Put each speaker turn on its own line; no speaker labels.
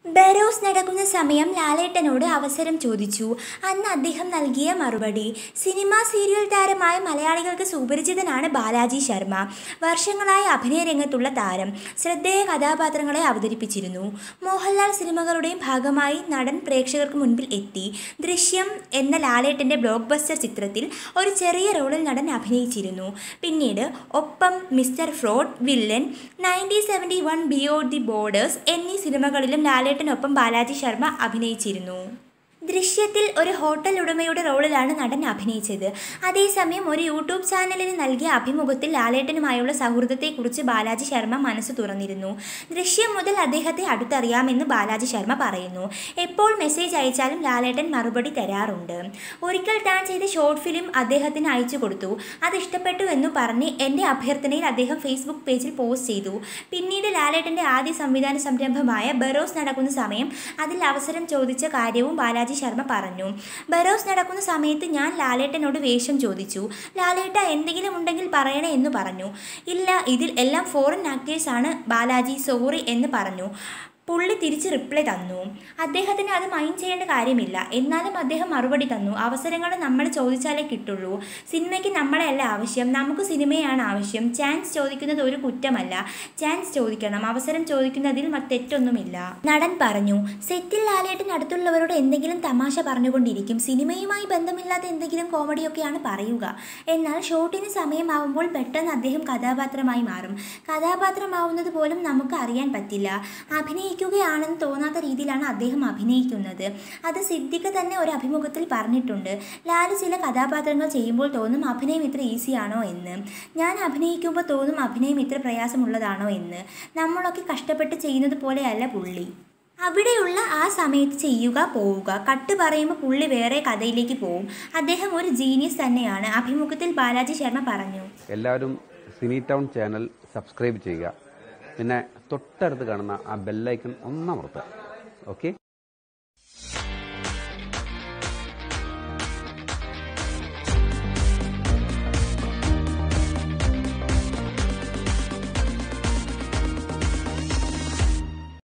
Burroughs നടക്കുന്ന സമയം ലാലേട്ടനോട് അവസരം ചോദിച്ചു അന്ന് അദ്ദേഹം നൽകിയ മറുപടി സിനിമാ സീരിയൽ താരമായ മലയാളികൾക്ക് സുപരിചിതനാണ് ബാലാജി ശർമ്മ വർഷങ്ങളായി അഭിനയ രംഗത്തുള്ള താരം ശ്രദ്ധേയ കഥാപാത്രങ്ങളെ അവതരിപ്പിച്ചിരുന്നു മോഹൻലാൽ സിനിമകളുടെയും ഭാഗമായി നടൻ പ്രേക്ഷകർക്ക് മുൻപിൽ എത്തി ദൃശ്യം എന്ന ലാലേട്ടൻ്റെ ബ്ലോക്ക് ബസ്റ്റർ ചിത്രത്തിൽ ഒരു ചെറിയ റോളിൽ നടൻ അഭിനയിച്ചിരുന്നു പിന്നീട് ഒപ്പം Mister Fraud Villain nineteen seventy one Beyond the Borders എന്നീ സിനിമകളിലും ലാലേട്ടനൊപ്പം ബാലാജി ശർമ്മ അഭിനയിച്ചിരുന്നു ദൃശ്യത്തിൽ ഒരു ഹോട്ടൽ ഉടമയുടെ റോളിലാണ് നടൻ അഭിനയിച്ചത് അതേസമയം ഒരു യൂട്യൂബ് ചാനലിന് നൽകിയ അഭിമുഖത്തിൽ ലാലേട്ടനുമായുള്ള സൗഹൃദത്തെക്കുറിച്ച് ബാലാജി ശർമ്മ മനസ്സ് തുറന്നിരുന്നു ദൃശ്യം മുതൽ അദ്ദേഹത്തെ അടുത്തറിയാമെന്ന് ബാലാജി ശർമ്മ പറയുന്നു എപ്പോൾ മെസ്സേജ് അയച്ചാലും ലാലേട്ടൻ മറുപടി തരാറുണ്ട് ഒരിക്കൽ താൻ ചെയ്ത ഷോർട്ട് ഫിലിം അദ്ദേഹത്തിന് അയച്ചു കൊടുത്തു അത് ഇഷ്ടപ്പെട്ടു എന്ന് പറഞ്ഞ് എൻ്റെ അഭ്യർത്ഥനയിൽ അദ്ദേഹം ഫേസ്ബുക്ക് പേജിൽ പോസ്റ്റ് ചെയ്തു പിന്നീട് ലാലേട്ടൻ്റെ ആദ്യ സംവിധാന സംരംഭമായ ബറോസ് നടക്കുന്ന സമയം അതിൽ അവസരം ചോദിച്ച കാര്യവും ബാലാജി ശർമ്മ പറഞ്ഞു ബറോസ് നടക്കുന്ന സമയത്ത് ഞാൻ ലാലേട്ടനോട് വേഷം ചോദിച്ചു ലാലേട്ട എന്തെങ്കിലും ഉണ്ടെങ്കിൽ പറയണേ എന്ന് പറഞ്ഞു ഇല്ല ഇതിൽ എല്ലാം ഫോറിൻ ആക്ടേഴ്സാണ് ബാലാജി സോറി എന്ന് പറഞ്ഞു പുള്ളി തിരിച്ച് റിപ്ലൈ തന്നു അദ്ദേഹത്തിന് അത് മൈൻഡ് ചെയ്യേണ്ട കാര്യമില്ല എന്നാലും അദ്ദേഹം മറുപടി തന്നു അവസരങ്ങൾ നമ്മൾ ചോദിച്ചാലേ കിട്ടുള്ളൂ സിനിമയ്ക്ക് നമ്മളെയല്ല ആവശ്യം നമുക്ക് സിനിമയാണ് ആവശ്യം ചാൻസ് ചോദിക്കുന്നത് ഒരു കുറ്റമല്ല ചാൻസ് ചോദിക്കണം അവസരം ചോദിക്കുന്നതിൽ മറ്റ് തെറ്റൊന്നുമില്ല നടൻ പറഞ്ഞു സെറ്റിൽ ലാലേട്ടൻ അടുത്തുള്ളവരോട് എന്തെങ്കിലും തമാശ പറഞ്ഞുകൊണ്ടിരിക്കും സിനിമയുമായി ബന്ധമില്ലാത്ത എന്തെങ്കിലും കോമഡിയൊക്കെയാണ് പറയുക എന്നാൽ ഷൂട്ടിന് സമയമാവുമ്പോൾ പെട്ടെന്ന് അദ്ദേഹം കഥാപാത്രമായി മാറും കഥാപാത്രമാവുന്നത് പോലും നമുക്ക് അറിയാൻ പറ്റില്ല അഭിനയിക്കുകയാണെന്ന് തോന്നാത്ത രീതിയിലാണ് അദ്ദേഹം അഭിനയിക്കുന്നത് അത് സിദ്ദിഖ് തന്നെ ഒരു അഭിമുഖത്തിൽ പറഞ്ഞിട്ടുണ്ട് ലാല് ചില കഥാപാത്രങ്ങൾ ചെയ്യുമ്പോൾ തോന്നും അഭിനയം ഇത്ര ഈസിയാണോ എന്ന് ഞാൻ അഭിനയിക്കുമ്പോൾ തോന്നും അഭിനയം ഇത്ര പ്രയാസമുള്ളതാണോ എന്ന് നമ്മളൊക്കെ കഷ്ടപ്പെട്ട് ചെയ്യുന്നത് പോലെയല്ല പുള്ളി അവിടെയുള്ള ആ സമയത്ത് ചെയ്യുക പോവുക കട്ട് പറയുമ്പോൾ പുള്ളി വേറെ കഥയിലേക്ക് പോവും അദ്ദേഹം ഒരു ജീനിയസ് തന്നെയാണ് അഭിമുഖത്തിൽ ബാലാജി ശർമ്മ പറഞ്ഞു
എല്ലാവരും സിനി ടൗൺ ചാനൽ സബ്സ്ക്രൈബ് ചെയ്യുക പിന്നെ തൊട്ടടുത്ത് കാണുന്ന ആ ബെല്ലൈക്കൺ ഒന്നമർത്തുക ഓക്കെ